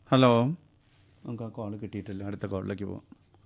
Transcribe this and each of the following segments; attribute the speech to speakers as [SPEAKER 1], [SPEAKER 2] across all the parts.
[SPEAKER 1] Hello നമുക്ക് ആ call കിട്ടിയിട്ടില്ല അടുത്ത കോളിലേക്ക് പോവാം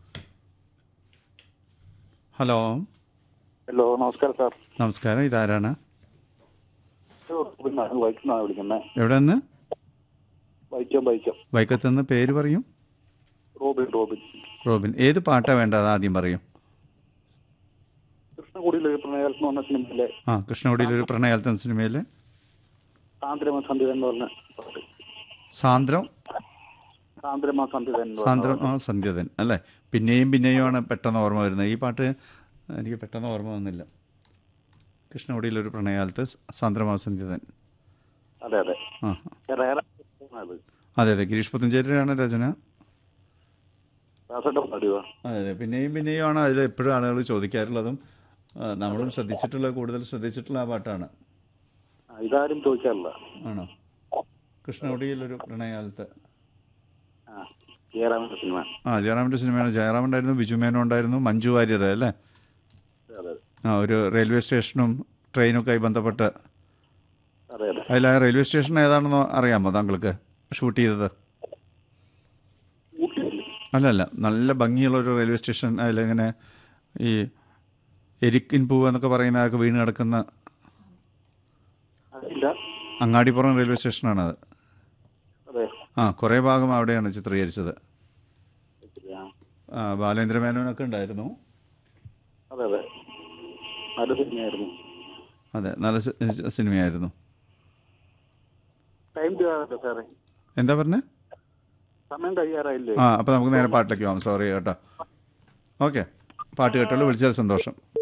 [SPEAKER 1] ഹലോ
[SPEAKER 2] ഹലോ നമസ്കാരം സാർ
[SPEAKER 1] നമസ്കാരം ഇതാരാണ്
[SPEAKER 2] റോബിനാണ് വൈക്കുന്നാണ് വിളിക്കുന്നത്
[SPEAKER 1] എവിടെ നിന്ന്
[SPEAKER 2] വൈക്കം വൈക്കം
[SPEAKER 1] വൈക്കത്ത് നിന്ന് പേര് പറയും
[SPEAKER 2] റോബിൻ റോബിൻ
[SPEAKER 1] റോബിൻ ഏത് പാട്ടാണ് വേണ്ടത് ആദ്യം പറയും
[SPEAKER 2] കൃഷ്ണകുടിയിൽ ഒരു പ്രണയാൽ എന്ന് പറഞ്ഞ സിനിമയിലെ
[SPEAKER 1] ആ കൃഷ്ണകുടിയിലൊരു പ്രണയാൽത്തൻ സിനിമയിൽ
[SPEAKER 2] സാന്ദ്രമ സന്ധ്യ എന്ന് പറഞ്ഞ പാട്ട്
[SPEAKER 1] സാന്ദ്രം
[SPEAKER 2] സാന്ദ്രമ സന്ധ്യ എന്ന് പറഞ്ഞ
[SPEAKER 1] സാന്ദ്രം ആ സന്ധ്യതൻ അല്ലേ പിന്നെയും പിന്നെയുമാണ് പെട്ടെന്ന് ഓർമ്മ വരുന്നത് ഈ പാട്ട് എനിക്ക് പെട്ടെന്ന് ഓർമ്മ വന്നില്ല കൃഷ്ണകുടിയിലൊരു പ്രണയാലത്ത് സാന്ദ്രമാ സന്ധ്യതൻ
[SPEAKER 2] അതെ അതെ
[SPEAKER 1] ആ
[SPEAKER 2] വേറെ അത്
[SPEAKER 1] അതെ അതെ ഗിരീഷ് പുത്തഞ്ചേരിയാണ് രചന
[SPEAKER 2] ദാസേട്ടൻ പാടുക
[SPEAKER 1] അതെ അതെ പിന്നെയും പിന്നെയും ആണ് അതിൽ എപ്പോഴും ആളുകൾ ചോദിക്കാറുള്ളതും ആ, നമ്മളും ശ്രദ്ധിച്ചിട്ടുള്ള കൂടുതൽ ശ്രദ്ധിച്ചിട്ടുള്ള ആ പാട്ടാണ്
[SPEAKER 2] ഇതാരും ചോദിക്കാറില്ല
[SPEAKER 1] ആണോ കൃഷ്ണകുടിയിലൊരു പ്രണയാലത്ത്
[SPEAKER 2] ആ ജയറാമിന്റെ സിനിമ
[SPEAKER 1] ആ ജയറാമിൻ്റെ സിനിമയാണ് ജയറാം ഉണ്ടായിരുന്നു ബിജു മേനോ ഉണ്ടായിരുന്നു മഞ്ജു വാര്യർ അല്ലേ
[SPEAKER 2] അതെ അതെ
[SPEAKER 1] ആ ഒരു റെയിൽവേ സ്റ്റേഷനും ട്രെയിനൊക്കെ ആയി ബന്ധപ്പെട്ട്
[SPEAKER 2] അതെ അതെ
[SPEAKER 1] അതിൽ ആ റെയിൽവേ സ്റ്റേഷൻ ഏതാണെന്ന് അറിയാമോ താങ്കൾക്ക് ഷൂട്ട് ചെയ്തത്
[SPEAKER 2] ഊട്ടിയില്ലേ
[SPEAKER 1] അല്ലല്ല നല്ല ഭംഗിയുള്ള ഒരു റെയിൽവേ സ്റ്റേഷൻ അതിലിങ്ങനെ ഈ എരിക്കിൻ പൂവ് എന്നൊക്കെ പറയുന്ന അതൊക്കെ വീണ് കിടക്കുന്ന
[SPEAKER 2] അതില്ല
[SPEAKER 1] അങ്ങാടിപ്പുറം റെയിൽവേ സ്റ്റേഷനാണത്
[SPEAKER 2] അതെ
[SPEAKER 1] ആ കുറേ ഭാഗം അവിടെയാണ് ചിത്രീകരിച്ചത്
[SPEAKER 2] ആ.
[SPEAKER 1] ആ, ബാലേന്ദ്ര മേനോനൊക്കെ ഉണ്ടായിരുന്നു
[SPEAKER 2] അതെ അതെ നല്ല സിനിമയായിരുന്നു
[SPEAKER 1] അതെ നല്ല സി- സിനിമയായിരുന്നു
[SPEAKER 2] ടൈം ചെയ്യാറില്ല സാറേ
[SPEAKER 1] എന്താ പറഞ്ഞേ
[SPEAKER 2] സമയം കഴിയാറായില്ലേ
[SPEAKER 1] ആ അപ്പോൾ നമുക്ക് നേരെ പാട്ടിലേക്ക് പോകാം സോറി കേട്ടോ ഓക്കെ പാട്ട് കേട്ടോളൂ വിളിച്ചാൽ സന്തോഷം